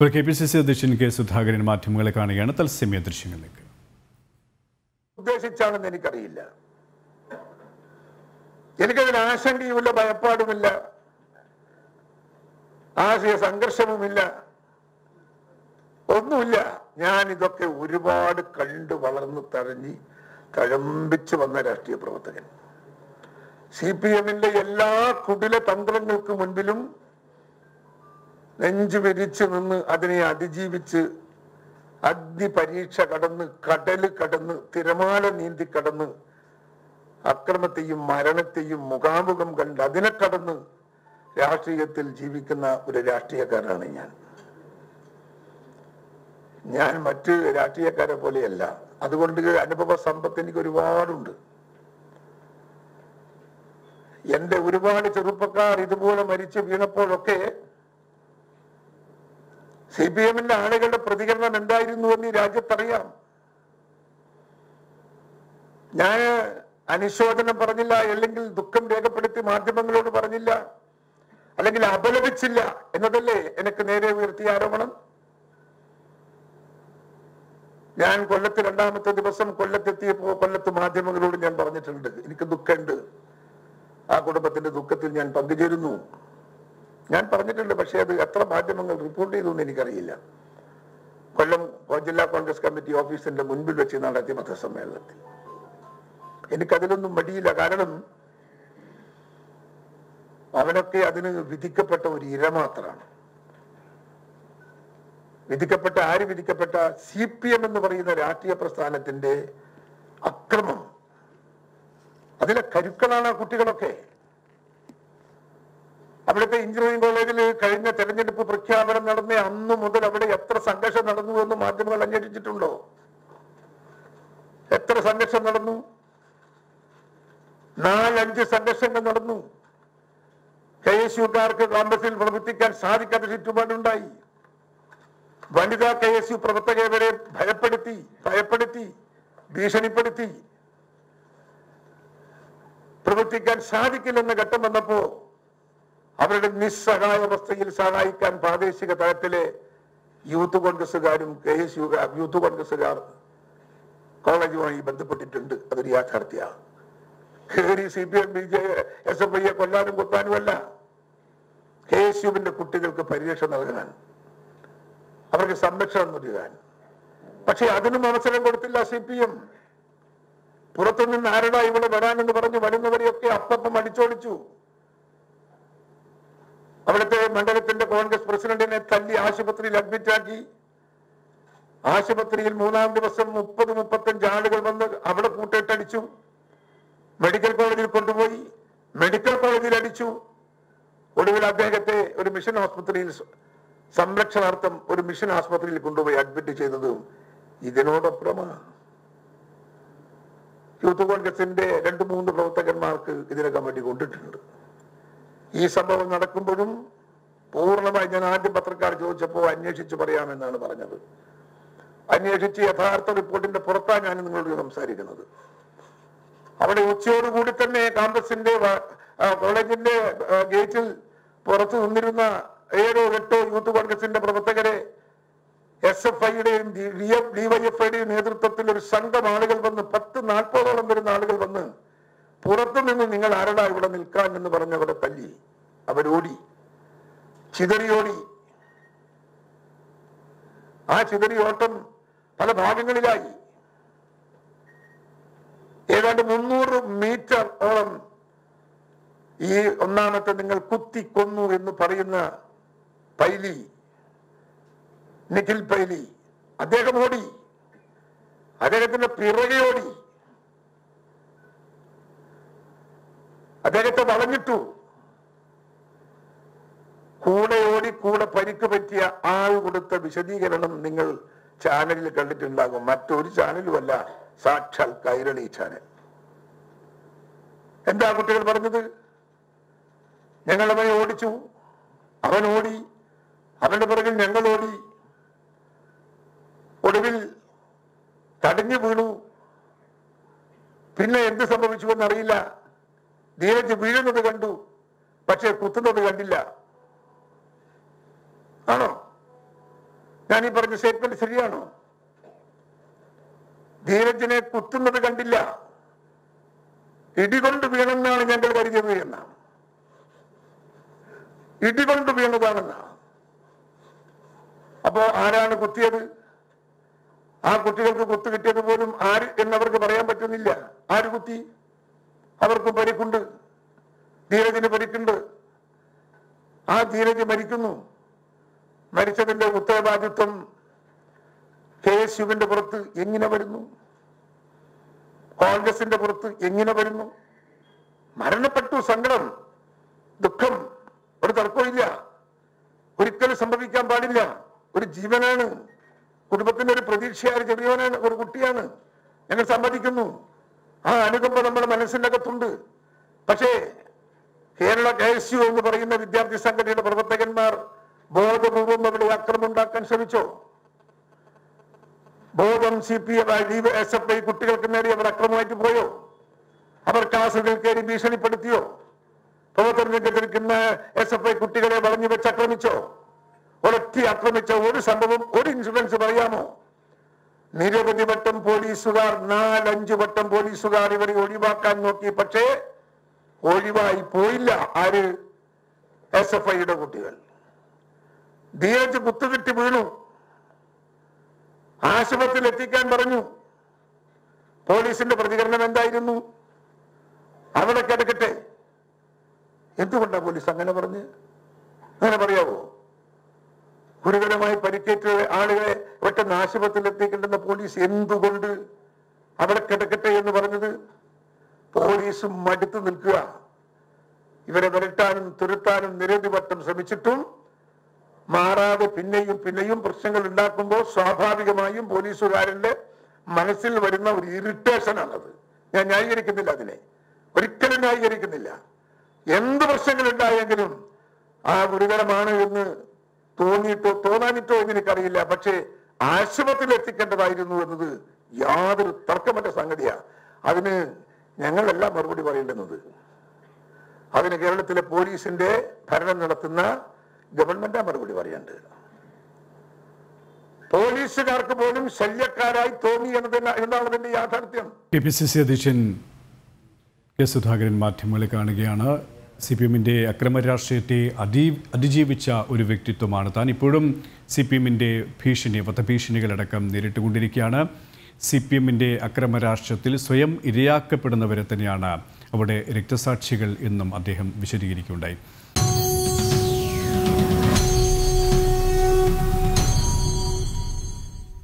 ഇപ്പോൾ K P C C അധ്യക്ഷൻ K Sudhakaran മാധ്യമങ്ങളെ കാണുകയാണ് തത്സമയ ദൃശ്യങ്ങളിലേക്ക് ഉദ്ദേശിച്ചാണെന്ന് എനിക്കറിയില്ല എനിക്കതിന് ആശങ്കയുമില്ല ഭയപ്പാടുമില്ല ആശയ സംഘർഷവുമില്ല ഒന്നുമില്ല ഞാൻ ഇതൊക്കെ ഒരുപാട് കണ്ടു വളർന്ന് തഴഞ്ഞ് തഴമ്പിച്ച് വന്ന രാഷ്ട്രീയ പ്രവർത്തകൻ സി പി എമ്മിന്റെ എല്ലാ കുടില തന്ത്രങ്ങൾക്ക് മുൻപിലും നെഞ്ചു വിരിച്ചു നിന്ന് അതിനെ അതിജീവിച്ച് അഗ്നി പരീക്ഷ കടന്ന് കടല് കടന്ന് തിരമാല നീന്തി കടന്ന് അക്രമത്തെയും മരണത്തെയും മുഖാമുഖം കണ്ട് അതിനെ കടന്ന് രാഷ്ട്രീയത്തിൽ ജീവിക്കുന്ന ഒരു രാഷ്ട്രീയക്കാരനാണ് ഞാൻ ഞാൻ മറ്റ് രാഷ്ട്രീയക്കാരെ പോലെയല്ല അതുകൊണ്ട് അനുഭവ സമ്പത്ത് എനിക്ക് ഒരുപാടുണ്ട് എന്റെ ഒരുപാട് ചെറുപ്പക്കാർ ഇതുപോലെ മരിച്ചു വീണപ്പോഴൊക്കെ സി പി എമ്മിന്റെ ആളുകളുടെ പ്രതികരണം എന്തായിരുന്നു എന്ന് ഈ രാജ്യത്തറിയാം ഞാൻ അനുശോചനം പറഞ്ഞില്ല അല്ലെങ്കിൽ ദുഃഖം രേഖപ്പെടുത്തി മാധ്യമങ്ങളോട് പറഞ്ഞില്ല അല്ലെങ്കിൽ അപലപിച്ചില്ല എന്നതല്ലേ എനിക്ക് നേരെ ഉയർത്തിയ ആരോപണം ഞാൻ കൊല്ലത്ത് രണ്ടാമത്തെ ദിവസം കൊല്ലത്തെത്തിയപ്പോ കൊല്ലത്ത് മാധ്യമങ്ങളോട് ഞാൻ പറഞ്ഞിട്ടുണ്ട് എനിക്ക് ദുഃഖമുണ്ട് ആ കുടുംബത്തിന്റെ ദുഃഖത്തിൽ ഞാൻ പങ്കുചേരുന്നു ഞാൻ പറഞ്ഞിട്ടുണ്ട് പക്ഷേ അത് എത്ര മാധ്യമങ്ങൾ റിപ്പോർട്ട് ചെയ്തു എന്ന് എനിക്കറിയില്ല കൊല്ലം ജില്ലാ കോൺഗ്രസ് കമ്മിറ്റി ഓഫീസിന്റെ മുൻപിൽ വെച്ച് നടത്തിയ പത്രസമ്മേളനത്തിൽ എനിക്കതിലൊന്നും മടിയില്ല കാരണം അവനൊക്കെ അതിന് വിധിക്കപ്പെട്ട ഒരു ഇര മാത്രമാണ് വിധിക്കപ്പെട്ട ആര് വിധിക്കപ്പെട്ട സി പി എം എന്ന് പറയുന്ന രാഷ്ട്രീയ പ്രസ്ഥാനത്തിന്റെ അക്രമം അതിലെ കരുക്കളാണ് ആ കുട്ടികളൊക്കെ അവിടുത്തെ എഞ്ചിനീയറിംഗ് കോളേജിൽ കഴിഞ്ഞ തെരഞ്ഞെടുപ്പ് പ്രഖ്യാപനം നടന്ന അന്നു മുതൽ അവിടെ എത്ര സംഘർഷം നടന്നു എന്ന് മാധ്യമങ്ങൾ അന്വേഷിച്ചിട്ടുണ്ടോ എത്ര സംഘർഷം നടന്നു നാലഞ്ച് സംഘർഷങ്ങൾ നടന്നു കെ എസ് യുക്കാർക്ക് ക്യാമ്പസിൽ പ്രവർത്തിക്കാൻ സാധിക്കാത്ത ചുറ്റുപാടുണ്ടായി വനിതാ കെ എസ് യു പ്രവർത്തകരെ വരെ ഭയപ്പെടുത്തി ഭയപ്പെടുത്തി ഭീഷണിപ്പെടുത്തി പ്രവർത്തിക്കാൻ സാധിക്കില്ലെന്ന ഘട്ടം വന്നപ്പോ അവരുടെ നിസ്സഹായാവസ്ഥയിൽ സഹായിക്കാൻ പ്രാദേശിക തലത്തിലെ യൂത്ത് കോൺഗ്രസുകാരും കെ എസ് യു യൂത്ത് കോൺഗ്രസുകാർ കോളേജുമായി ബന്ധപ്പെട്ടിട്ടുണ്ട് അതൊരു യാഥാർത്ഥ്യമാണ് കയറി C P M B J S F ഐയെ കൊല്ലാനും കൊത്താനുമല്ല കെ എസ് യുവിന്റെ കുട്ടികൾക്ക് പരിരക്ഷ നൽകാൻ അവർക്ക് സംരക്ഷണം നൽകാൻ പക്ഷെ അതിനും അവസരം കൊടുത്തില്ല സി പി എം പുറത്തുനിന്ന് ആരടാ ഇവിടെ വരാനെന്ന് പറഞ്ഞ് വരുന്നവരെയൊക്കെ അപ്പം അടിച്ചോടിച്ചു അവിടുത്തെ മണ്ഡലത്തിന്റെ കോൺഗ്രസ് പ്രസിഡന്റിനെ തല്ലി ആശുപത്രിയിൽ അഡ്മിറ്റാക്കി ആശുപത്രിയിൽ മൂന്നാം ദിവസം മുപ്പത് മുപ്പത്തഞ്ച് ആളുകൾ വന്ന് അവിടെ കൂട്ടിട്ടടിച്ചു മെഡിക്കൽ കോളേജിൽ കൊണ്ടുപോയി മെഡിക്കൽ കോളേജിൽ അടിച്ചു ഒടുവിൽ അദ്ദേഹത്തെ ഒരു മിഷൻ ആസ്പത്രിയിൽ സ- സംരക്ഷണാർത്ഥം ഒരു മിഷൻ ആസ്പത്രിയിൽ കൊണ്ടുപോയി അഡ്മിറ്റ് ചെയ്തതും ഇതിനോടൊപ്പമാണ് യൂത്ത് കോൺഗ്രസിന്റെ രണ്ട് മൂന്ന് പ്രവർത്തകന്മാർക്ക് ഇതിനകം വേണ്ടി കൊണ്ടിട്ടുണ്ട് ഈ സംഭവം നടക്കുമ്പോഴും പൂർണ്ണമായി ഞാൻ ആദ്യം പത്രക്കാർ ചോദിച്ചപ്പോൾ അന്വേഷിച്ച് പറയാമെന്നാണ് പറഞ്ഞത് അന്വേഷിച്ച് യഥാർത്ഥ റിപ്പോർട്ടിന്റെ പുറത്താണ് ഞാൻ നിങ്ങളോട് സംസാരിക്കുന്നത് അവിടെ ഉച്ചയോടുകൂടി തന്നെ കാമ്പസിന്റെ വ- ആ, കോളേജിന്റെ ആ, ഗേറ്റിൽ പുറത്തു നിന്നിരുന്ന ഏഴോ എട്ടോ യൂത്ത് കോൺഗ്രസിന്റെ പ്രവർത്തകരെ എസ് എഫ് ഐയുടെയും ഡിവൈഎഫ്ഐയുടെയും നേതൃത്വത്തിൽ ഒരു സംഘം ആളുകൾ വന്ന് പത്ത് നാൽപ്പതോളം വരുന്ന ആളുകൾ വന്ന് പുറത്തു നിന്ന് നിങ്ങൾ ആരടാ ഇവിടെ നിൽക്കാൻ എന്ന് പറഞ്ഞ് അവിടെ തല്ലി അവരോടി ചിതറിയോടി ആ ചിതറിയോട്ടം പല ഭാഗങ്ങളിലായി ഏതാണ്ട് മുന്നൂറ് മീറ്റർ ഓളം ഈ ഒന്നാമത്തെ നിങ്ങൾ കുത്തി കൊന്നു എന്ന് പറയുന്ന പൈലി നിഖിൽ പൈലി അദ്ദേഹം ഓടി അദ്ദേഹത്തിന്റെ പിറകെ ഓടി അദ്ദേഹത്തെ വളഞ്ഞിട്ടു കൂടെ ഓടി കൂടെ പരിക്ക് പറ്റിയ ആൾ കൊടുത്ത വിശദീകരണം നിങ്ങൾ ചാനലിൽ കണ്ടിട്ടുണ്ടാകും മറ്റൊരു ചാനലുമല്ല സാക്ഷാൽ കൈരളി ചാനൽ എന്താ കുട്ടികൾ പറഞ്ഞത് ഞങ്ങൾ അവനെ ഓടിച്ചു അവൻ ഓടി അവന്റെ പിറകിൽ ഞങ്ങൾ ഓടി ഒടുവിൽ തടഞ്ഞു വീണു പിന്നെ എന്ത് സംഭവിച്ചു എന്നറിയില്ല ധീരജ് വീഴുന്നത് കണ്ടു പക്ഷെ കുത്തുന്നത് കണ്ടില്ല ആണോ ഞാൻ ഈ പറഞ്ഞ സ്റ്റേറ്റ്മെന്റ് ശരിയാണോ ധീരജിനെ കുത്തുന്നത് കണ്ടില്ല ഇടികൊണ്ട് വീണെന്നാണ് ഞങ്ങൾ കരുതിയത് എന്ന ഇടികൊണ്ട് വീണതാണെന്ന അപ്പോ ആരാണ് കുത്തിയത് ആ കുട്ടികൾക്ക് കുത്തു കിട്ടിയത് പോലും ആര് എന്നവർക്ക് പറയാൻ പറ്റുന്നില്ല ആര് കുത്തി അവർക്ക് പരിക്കുണ്ട് ധീരജിന് പരിക്കുണ്ട് ആ ധീരജ് മരിക്കുന്നു മരിച്ചതിന്റെ ഉത്തരവാദിത്വം കെ എസ് യുവിന്റെ പുറത്ത് എങ്ങനെ വരുന്നു കോൺഗ്രസിന്റെ പുറത്ത് എങ്ങനെ വരുന്നു മരണപ്പെട്ടു സങ്കടം ദുഃഖം ഒരു തർക്കമില്ല ഒരിക്കലും സംഭവിക്കാൻ പാടില്ല ഒരു ജീവനാണ് കുടുംബത്തിന്റെ ഒരു പ്രതീക്ഷയായ ചെറിയവനാണ് ഒരു കുട്ടിയാണ് ഞങ്ങൾ സമ്മതിക്കുന്നു ആ അനുകമ്പ നമ്മുടെ മനസ്സിന്റെ അകത്തുണ്ട് പക്ഷേ കേരള കെ എസ് യു എന്ന് പറയുന്ന വിദ്യാർത്ഥി സംഘടനയുടെ പ്രവർത്തകന്മാർ ബോധപൂർവം അവിടെ അക്രമം ഉണ്ടാക്കാൻ ശ്രമിച്ചോ ബോധം C P M S F I കുട്ടികൾക്ക് നേരെ അവർ അക്രമമായിട്ട് പോയോ അവർ ക്ലാസുകൾ കയറി ഭീഷണിപ്പെടുത്തിയോ പ്രവർത്തന രംഗത്തിരിക്കുന്ന എസ് എഫ് ഐ കുട്ടികളെ വളഞ്ഞു വെച്ച് ആക്രമിച്ചോ ഒരൊറ്റ ആക്രമിച്ച ഒരു സംഭവം ഒരു ഇൻസിഡൻസ് പറയാമോ നിരവധി വട്ടം പോലീസുകാർ നാലഞ്ചു വട്ടം പോലീസുകാർ ഇവരെ ഒഴിവാക്കാൻ നോക്കി പക്ഷേ ഒഴിവായി പോയില്ല ആര് എസ് എഫ് ഐയുടെ കുട്ടികൾ ധീരജ് കുത്തുകിട്ടി വീണു ആശുപത്രിയിൽ എത്തിക്കാൻ പറഞ്ഞു പോലീസിന്റെ പ്രതികരണം എന്തായിരുന്നു അവിടെ കിടക്കട്ടെ എന്തുകൊണ്ടാ പോലീസ് അങ്ങനെ പറഞ്ഞ് അങ്ങനെ പറയാവോ ഗുരുതരമായി പരിക്കേറ്റ ആളുകളെ പെട്ടെന്ന് ആശുപത്രിയിൽ എത്തിക്കേണ്ടുന്ന പോലീസ് എന്തുകൊണ്ട് അവിടെ കിടക്കട്ടെ എന്ന് പറഞ്ഞത് പോലീസ് മടുത്തു നിൽക്കുക ഇവരെ വിരട്ടാനും തുരുത്താനും നിരവധി വട്ടം ശ്രമിച്ചിട്ടും മാറാതെ പിന്നെയും പിന്നെയും പ്രശ്നങ്ങൾ ഉണ്ടാക്കുമ്പോൾ സ്വാഭാവികമായും പോലീസുകാരന്റെ മനസ്സിൽ വരുന്ന ഒരു ഇറിറ്റേഷൻ ആണത് ഞാൻ ന്യായീകരിക്കുന്നില്ല അതിനെ ഒരിക്കലും ന്യായീകരിക്കുന്നില്ല എന്ത് പ്രശ്നങ്ങൾ ഉണ്ടായെങ്കിലും ആ ഗുരുതരമാണ് എന്ന് തോന്നിയിട്ടോ തോന്നാനിട്ടോ എന്ന് എനിക്കറിയില്ല പക്ഷേ ആശുപത്രിയിൽ എത്തിക്കേണ്ടതായിരുന്നു എന്നത് യാതൊരു തർക്കമറ്റ സംഗതിയാ അതിന് ഞങ്ങളല്ല മറുപടി പറയേണ്ടുന്നത് അതിന് കേരളത്തിലെ പോലീസിന്റെ ഭരണം നടത്തുന്ന ഗവൺമെന്റാ മറുപടി പറയേണ്ടത് പോലീസുകാർക്ക് പോലും ശല്യക്കാരായി തോന്നി എന്നത് എന്നാണ് അതിന്റെ യാഥാർത്ഥ്യം കെ പി സി സി അധ്യക്ഷൻ കെ സുധാകരൻ മാധ്യമങ്ങളെ കാണുകയാണ് സി പി എമ്മിൻ്റെ അക്രമ രാഷ്ട്രീയത്തെ അതി അതിജീവിച്ച ഒരു വ്യക്തിത്വമാണ് താൻ ഇപ്പോഴും സി പി എമ്മിൻ്റെ ഭീഷണി വധഭീഷണികളടക്കം നേരിട്ടുകൊണ്ടിരിക്കുകയാണ് സി പി എമ്മിൻ്റെ അക്രമ രാഷ്ട്രീയത്തിൽ സ്വയം ഇരയാക്കപ്പെടുന്നവരെ തന്നെയാണ് അവിടെ രക്തസാക്ഷികൾ എന്നും അദ്ദേഹം വിശദീകരിക്കുകയുണ്ടായി